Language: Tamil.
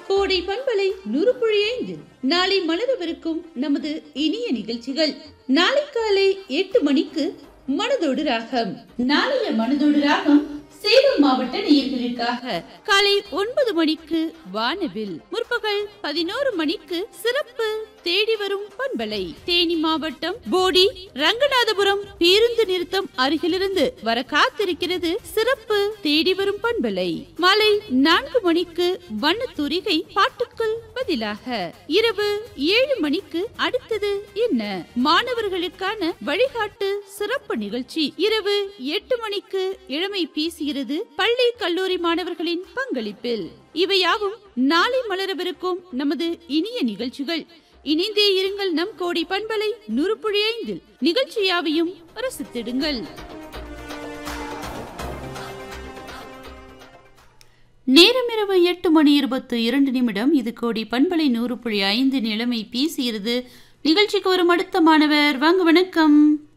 கோடை பண்பலை நுறுப்புழி ஐந்தில் நாளை மலரவிருக்கும் நமது இனிய நிகழ்ச்சிகள் நாளை காலை எட்டு மணிக்கு மனதோடு ராகம் நாளைய மனதோடு ராகம் சேலம் மாவட்ட நேயர்களுக்காக காலை ஒன்பது மணிக்கு வானவில் முற்பகல் பதினோரு மணிக்கு சிறப்பு தேடி வரும் பண்பலை தேனி மாவட்டம் போடி ரங்கநாதபுரம் பேருந்து நிறுத்தம் அருகிலிருந்து வர காத்திருக்கிறது சிறப்பு தேடி வரும் பண்பலை மாலை நான்கு மணிக்கு வண்ணத்தூரிகை பாட்டுக்குள் பதிலாக இரவு ஏழு மணிக்கு அடுத்தது என்ன மாணவர்களுக்கான வழிகாட்டு சிறப்பு நிகழ்ச்சி இரவு எட்டு மணிக்கு இளமை பேசுகிறது பள்ளி கல்லூரி மாணவர்களின் பங்களிப்பில் இவையாவும் நாளை மலரவிருக்கும் நமது இனிய நிகழ்ச்சிகள் இணைந்தே இருங்கள் நம் கோடி பண்பலை நுறுப்புழி ஐந்தில் நிகழ்ச்சியாவையும் ரசித்திடுங்கள் நேரம் இரவு எட்டு மணி இருபத்து இரண்டு நிமிடம் இது கோடி பண்பலை நூறு புள்ளி ஐந்து நிலைமை பேசுகிறது நிகழ்ச்சிக்கு வரும் அடுத்த மாணவர் வாங்க வணக்கம்